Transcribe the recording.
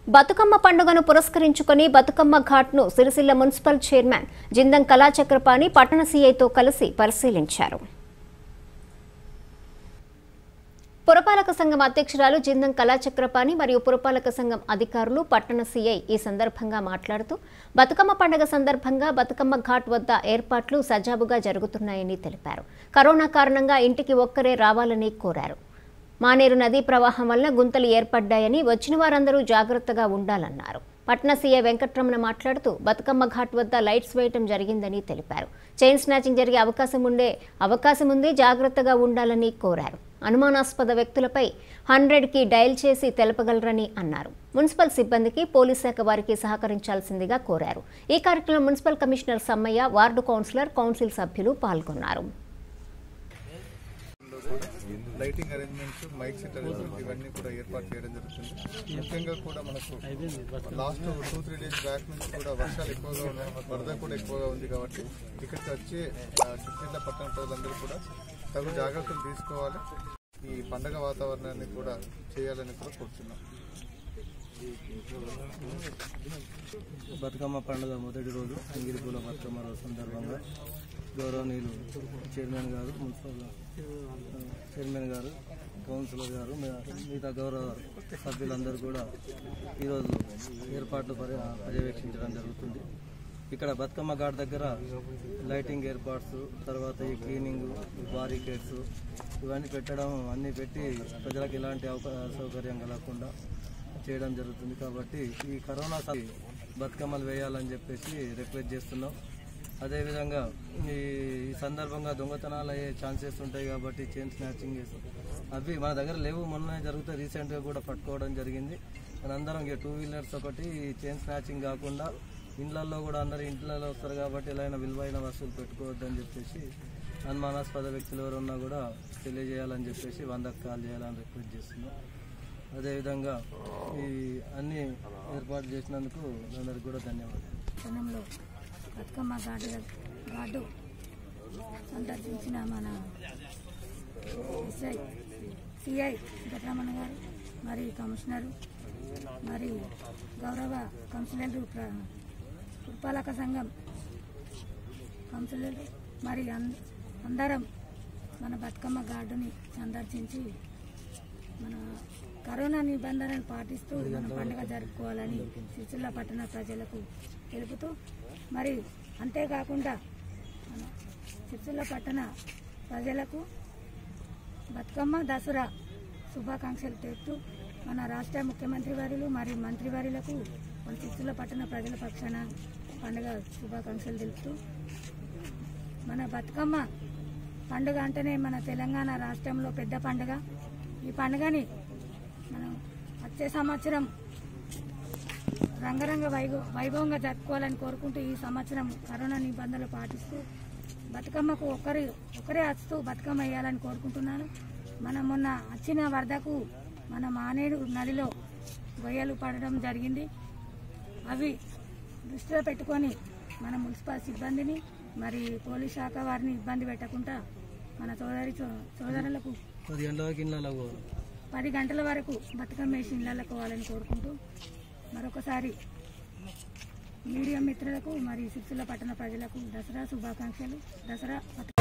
బతుకమ్మ పండుగను పురస్కరించుకొని బతుకమ్మ ఘాట్ను సిరిసిల్ల మున్సిపల్ చైర్మన్ జిందం కళాచక్రపాణి పట్టణ సీఐతో కలిసి పరిశీలించారు పురపాలక సంఘం అధ్యక్షురాలు జిందం కళాచక్రపాణి మరియు పురపాలక సంఘం అధికారులు పట్టణ సీఐ ఈ సందర్భంగా మాట్లాడుతూ బతుకమ్మ పండుగ సందర్భంగా బతుకమ్మ ఘాట్ వద్ద ఏర్పాట్లు సజావుగా జరుగుతున్నాయని తెలిపారు కరోనా కారణంగా ఇంటికి ఒక్కరే రావాలని కోరారు మానేరు నదీ ప్రవాహం వలన గుంతలు ఏర్పడ్డాయని వచ్చిన వారందరూ జాగ్రత్తగా ఉండాలన్నారు పట్న సీఐ వెంకట్రమణ మాట్లాడుతూ బతుకమ్మ ఘాట్ వద్ద లైట్స్ వేయటం జరిగిందని తెలిపారు చైన్ స్నాచింగ్ జరిగే అవకాశం ఉండే అవకాశం ఉంది జాగ్రత్తగా ఉండాలని కోరారు అనుమానాస్పద వ్యక్తులపై హండ్రెడ్కి డయల్ చేసి తెలపగలరని అన్నారు మున్సిపల్ సిబ్బందికి పోలీస్ శాఖ వారికి సహకరించాల్సిందిగా కోరారు ఈ కార్యక్రమంలో municipal commissioner Sammaiah ward councillor council సభ్యులు పాల్గొన్నారు lighting arrangements mike set arrangement ఇవన్నీ కూడా ఏర్పాటు చేయడం జరుగుతుంది ముఖ్యంగా కూడా మనకు last two three days back నుంచి కూడా వర్షాలు ఎక్కువగా ఉన్నాయి వరద కూడా ఎక్కువగా ఉంది కాబట్టి ఇక్కడికి వచ్చే ఆ, సిరిసిల్ల పట్టణ ప్రజలందరూ కూడా తగు జాగ్రత్తలు తీసుకోవాలి ఈ పండగ వాతావరణాన్ని కూడా చేయాలని కూడా కోరుతున్నాం బతుకమ్మ పండుగ మొదటి రోజు అంగిరిపూల బతుకమ్మ రోజు సందర్భంగా గౌరవనీయులు చైర్మన్ గారు మున్సిపల్ చైర్మన్ గారు కౌన్సిలర్ గారు మీ- మిగతా గౌరవ సభ్యులందరూ కూడా ఈరోజు ఏర్పాట్లు పర్య పర్యవేక్షించడం జరుగుతుంది ఇక్కడ బతుకమ్మ ఘాట్ దగ్గర లైటింగ్ ఏర్పాట్స్ తర్వాత ఈ క్లీనింగ్ బారికేడ్స్ ఇవన్నీ పెట్టడం అన్నీ పెట్టి ప్రజలకు ఎలాంటి అవకా సౌకర్యం కలగకుండా చేయడం జరుగుతుంది కాబట్టి ఈ కరోనా స- బతుకమ్మలు వేయాలని చెప్పేసి రిక్వెస్ట్ చేస్తున్నాం అదేవిధంగా ఈ ఈ సందర్భంగా దొంగతనాలు అయ్యే ఛాన్సెస్ ఉంటాయి కాబట్టి చైన్ స్నాచింగ్ అవి మన దగ్గర లేవు మొన్న జరిగితే రీసెంట్గా కూడా పట్టుకోవడం జరిగింది మనందరం ఇక టూ వీలర్స్ ఒకటి చైన్ స్నాచింగ్ కాకుండా ఇండ్లలో కూడా అందరు ఇంట్లలో వస్తారు కాబట్టి ఎలా విలువైన వస్తువులు పెట్టుకోవద్దని చెప్పేసి అనుమానాస్పద వ్యక్తులు ఎవరు ఉన్నా కూడా తెలియజేయాలని చెప్పేసి వందకు కాల్ చేయాలని రిక్వెస్ట్ చేస్తున్నాం అదేవిధంగా ఈ అన్ని ఏర్పాటు చేసినందుకు అందరికి కూడా ధన్యవాదాలు పట్టణంలో బతుకమ్మ ఘాటు ఘాటు సందర్శించిన మన ఎస్ఐ సిఐ వెంకటరమణ గారు మరి కమిషనరు మరి గౌరవ కౌన్సిలర్లు ప్ర- పురపాలక సంఘం కౌన్సిలర్లు మరి అన్- అందరం మన బతుకమ్మ గార్డుని సందర్శించి మన కరోనా నిబంధనలు పాటిస్తూ మన పండుగ జరుపుకోవాలని సిరిసిల్ల పట్టణ ప్రజలకు తెలుపుతూ మరి అంతేకాకుండా మన సిరిసిల్ల పట్టణ ప్రజలకు బతుకమ్మ దసరా శుభాకాంక్షలు తెలుపుతూ మన రాష్ట్ర ముఖ్యమంత్రి వర్యులు మరియు మంత్రివర్యులకు మన సిరిసిల్ల పట్టణ ప్రజల పక్షాన పండుగ శుభాకాంక్షలు తెలుపుతూ మన బతుకమ్మ పండుగ అంటేనే మన తెలంగాణ రాష్ట్రంలో పెద్ద పండుగ ఈ పండుగని మనం వచ్చే సంవత్సరం రంగరంగ వైభవ వైభవంగా జరుపుకోవాలని కోరుకుంటూ ఈ సంవత్సరం కరోనా నిబంధనలు పాటిస్తూ బతుకమ్మకు ఒకరి ఒకరే వస్తూ బతుకమ్మ వేయాలని కోరుకుంటున్నాను మనం మొన్న వచ్చిన వరదకు మన మానేడు నదిలో గొయ్యలు పడడం జరిగింది అవి దృష్టిలో పెట్టుకొని మన మున్సిపల్ సిబ్బందిని మరి పోలీస్ శాఖ వారిని ఇబ్బంది పెట్టకుండా మన సోదరి సోదరులకు పది గంటల వరకు ఇళ్ళలో పోవాలి పది గంటల వరకు బతుకమ్మ వేసి ఇళ్ళకు పోవాలని కోరుకుంటూ మరొకసారి మీడియా మిత్రులకు మరియు సిరిసిల్ల పట్టణ ప్రజలకు దసరా శుభాకాంక్షలు దసరా బతుకమ్మ